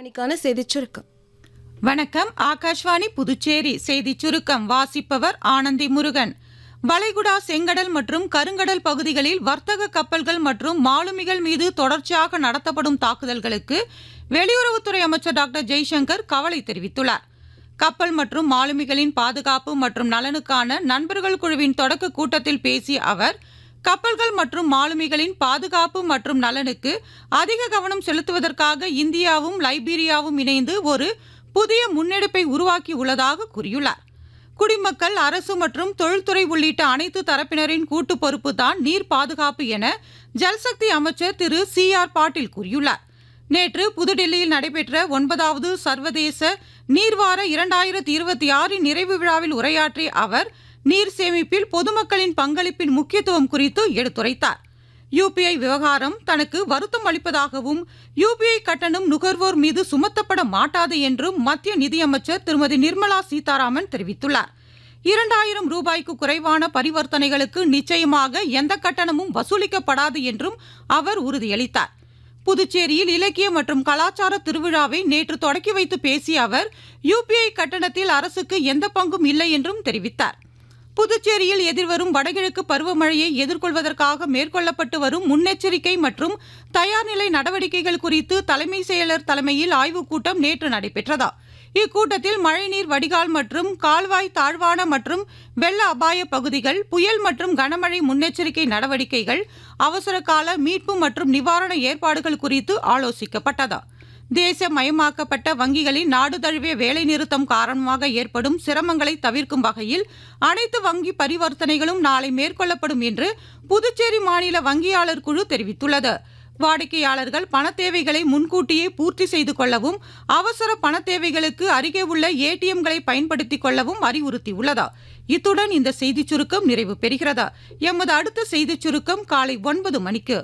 மணிக்கான செய்திச் சுருக்கம் வணக்கம் ஆகாஷ்வாணி புதுச்சேரி செய்தி சுருக்கம் வாசிப்பவர் ஆனந்தி முருகன் வளைகுடா செங்கடல் மற்றும் கருங்கடல் பகுதிகளில் வர்த்தக கப்பல்கள் மற்றும் மாலுமிகள் மீது தொடர்ச்சியாக நடத்தப்படும் தாக்குதல்களுக்கு வெளியுறவுத்துறை அமைச்சர் டாக்டர் ஜெய்சங்கர் கவலை தெரிவித்துள்ளார் கப்பல் மற்றும் மாலுமிகளின் பாதுகாப்பு மற்றும் நலனுக்கான நண்பர்கள் குழுவின் தொடக்க கூட்டத்தில் பேசிய அவர் கப்பல்கள் மற்றும் மாலுமிகளின் பாதுகாப்பு மற்றும் நலனுக்கு அதிக கவனம் செலுத்துவதற்காக இந்தியாவும் லைபீரியாவும் இணைந்து ஒரு புதிய முன்னெடுப்பை உருவாக்கி உள்ளதாக கூறியுள்ளார் குடிமக்கள் அரசு மற்றும் தொழில்துறை உள்ளிட்ட அனைத்து தரப்பினரின் கூட்டு பொறுப்பு தான் நீர் பாதுகாப்பு என ஜல்சக்தி அமைச்சர் திரு சி ஆர் பாட்டீல் கூறியுள்ளார் நேற்று புதுடெல்லியில் நடைபெற்ற ஒன்பதாவது சர்வதேச நீர்வார இரண்டாயிரத்தி இருபத்தி ஆறின் நிறைவு விழாவில் உரையாற்றிய அவர் நீர் சேமிப்பில் பொதுமக்களின் பங்களிப்பின் முக்கியத்துவம் குறித்து எடுத்துரைத்தார் யுபிஐ விவகாரம் தனக்கு வருத்தம் அளிப்பதாகவும் யுபிஐ கட்டணம் நுகர்வோர் மீது சுமத்தப்பட மாட்டாது என்றும் மத்திய நிதியமைச்சர் திருமதி நிர்மலா சீதாராமன் தெரிவித்துள்ளார் இரண்டாயிரம் ரூபாய்க்கு குறைவான பரிவர்த்தனைகளுக்கு நிச்சயமாக எந்த கட்டணமும் வசூலிக்கப்படாது என்றும் அவர் உறுதியளித்தார் புதுச்சேரியில் இலக்கிய மற்றும் கலாச்சார திருவிழாவை நேற்று தொடக்கி வைத்து பேசிய அவர் யுபிஐ கட்டணத்தில் அரசுக்கு எந்த பங்கும் இல்லை என்றும் தெரிவித்தார் புதுச்சேரியில் எதிர்வரும் வடகிழக்கு பருவமழையை எதிர்கொள்வதற்காக மேற்கொள்ளப்பட்டு வரும் முன்னெச்சரிக்கை மற்றும் தயார்நிலை நடவடிக்கைகள் குறித்து தலைமை செயலர் தலைமையில் ஆய்வுக் கூட்டம் நேற்று நடைபெற்றதா இக்கூட்டத்தில் மழைநீர் வடிகால் மற்றும் கால்வாய் தாழ்வான மற்றும் வெள்ள அபாய பகுதிகள் புயல் மற்றும் கனமழை முன்னெச்சரிக்கை நடவடிக்கைகள் அவசர கால மீட்பு மற்றும் நிவாரண ஏற்பாடுகள் குறித்து ஆலோசிக்கப்பட்டதா தேசமயமாக்கப்பட்ட வங்கிகளின் நாடு தழுவிய வேலைநிறுத்தம் காரணமாக ஏற்படும் சிரமங்களை தவிர்க்கும் வகையில் அனைத்து வங்கி பரிவர்த்தனைகளும் நாளை மேற்கொள்ளப்படும் என்று புதுச்சேரி மாநில வங்கியாளர் குழு தெரிவித்துள்ளது வாடிக்கையாளர்கள் பண தேவைகளை முன்கூட்டியே பூர்த்தி செய்து கொள்ளவும் அவசர பண தேவைகளுக்கு அருகே உள்ள ஏடிஎம்களை பயன்படுத்திக் கொள்ளவும் அறிவுறுத்தியுள்ளதா இத்துடன் இந்த செய்திச் சுருக்கம் நிறைவு பெறுகிறதா எமது அடுத்த செய்திச் சுருக்கம் காலை ஒன்பது மணிக்கு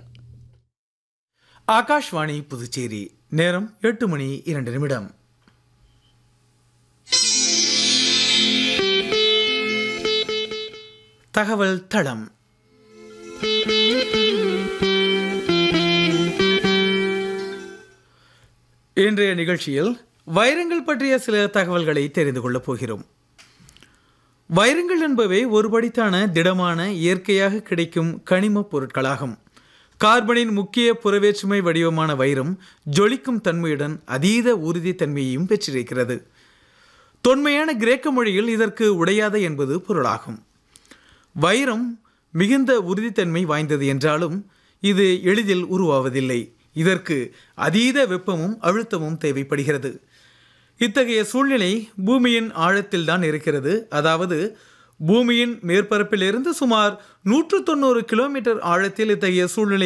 ஆகாஷ்வாணி புதுச்சேரி நேரம் எட்டு மணி இரண்டு நிமிடம் தகவல் தளம் இன்றைய நிகழ்ச்சியில் வைரங்கள் பற்றிய சில தகவல்களை தெரிந்து கொள்ளப் போகிறோம் வைரங்கள் என்பவை ஒருபடித்தான திடமான இயற்கையாக கிடைக்கும் கனிமப் பொருட்களாகும் கார்பனின் முக்கிய புறவேற்றுமை வடிவமான வைரம் ஜொலிக்கும் தன்மையுடன் அதீத உறுதித்தன்மையையும் பெற்றிருக்கிறது தொன்மையான கிரேக்க மொழியில் இதற்கு உடையாத என்பது பொருளாகும் வைரம் மிகுந்த உறுதித்தன்மை வாய்ந்தது என்றாலும் இது எளிதில் உருவாவதில்லை இதற்கு அதீத வெப்பமும் அழுத்தமும் தேவைப்படுகிறது இத்தகைய சூழ்நிலை பூமியின் ஆழத்தில்தான் இருக்கிறது அதாவது பூமியின் மேற்பரப்பிலிருந்து சுமார் நூற்று தொண்ணூறு கிலோமீட்டர் ஆழத்தில் இத்தகைய சூழ்நிலை